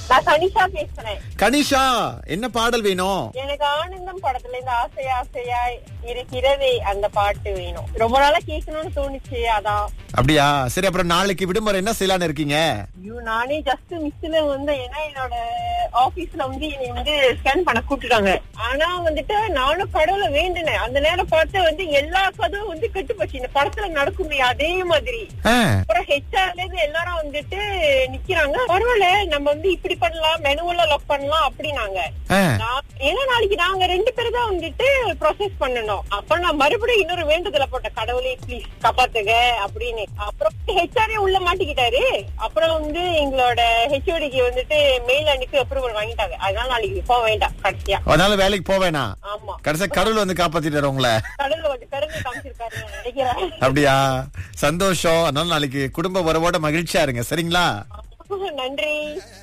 நான் கனிஷா பேசுறேன் கனிஷா என்ன பாடல் வேணும் எனக்கு ஆனந்தம் படத்துல இந்த ஆசை ஆசையா இருக்கிறதே அந்த பாட்டு வேணும் ரொம்ப நாளா கேட்கணும்னு தோணுச்சு அதான் அப்படியா சரி அப்புறம் நாளைக்கு விடுமுறை என்ன செய்யலான்னு இருக்கீங்க ஐயோ நானே ஜஸ்ட் மிஸ்ல வந்து ஏன்னா என்னோட ஆபீஸ்ல வந்து என்னை வந்து ஸ்கேன் பண்ண கூப்பிட்டுட்டாங்க ஆனா வந்துட்டு நானும் கடவுளை வேண்டினேன் அந்த நேரம் பார்த்து வந்து எல்லா கதவும் வந்து கெட்டு போச்சு இந்த படத்துல நடக்குமே அதே மாதிரி ஆ, அப்புறம் ஹெச்ஆர்ல இருந்து எல்லாரும் வந்துட்டு நிக்கிறாங்க பரவாயில்ல நம்ம வந்து இப்படி பண்ணலாம் மெனுவல லாக் பண்ணலாம் அப்படின்னாங்க ஆ. நான்- ஏன்னா நாளைக்கு நாங்க ரெண்டு பேரும் தான் வந்துட்டு ப்ராசஸ் பண்ணணும் அப்ப நான் மறுபடியும் இன்னொரு வேண்டுதல போட்டேன் கடவுளே ப்ளீஸ் காப்பாத்துங்க அப்படின்னு அப்புறம் ஹெச்ஆரே உள்ள மாட்டிக்கிட்டாரு அப்புறம் வந்து எங்களோட ஹெச்ஓடிக்கு வந்துட்டு மெயில் அனுப்பி அப்ரூவல் வாங்கிட்டாங்க அதனால நாளைக்கு போக வேண்டாம் கடைசியா அதனால வேலைக்கு போக வேணாம் ஆமா கடைசியா கடவுள் வந்து காப்பாத்திட்டாரு உங்களை கடவுள் வந்து கருங்க காமிச்சிருக்காரு நினைக்கிறேன் அப்படியா சந்தோஷம் அதனால நாளைக்கு குடும்ப உறவோட மகிழ்ச்சியா இருங்க சரிங்களா நன்றி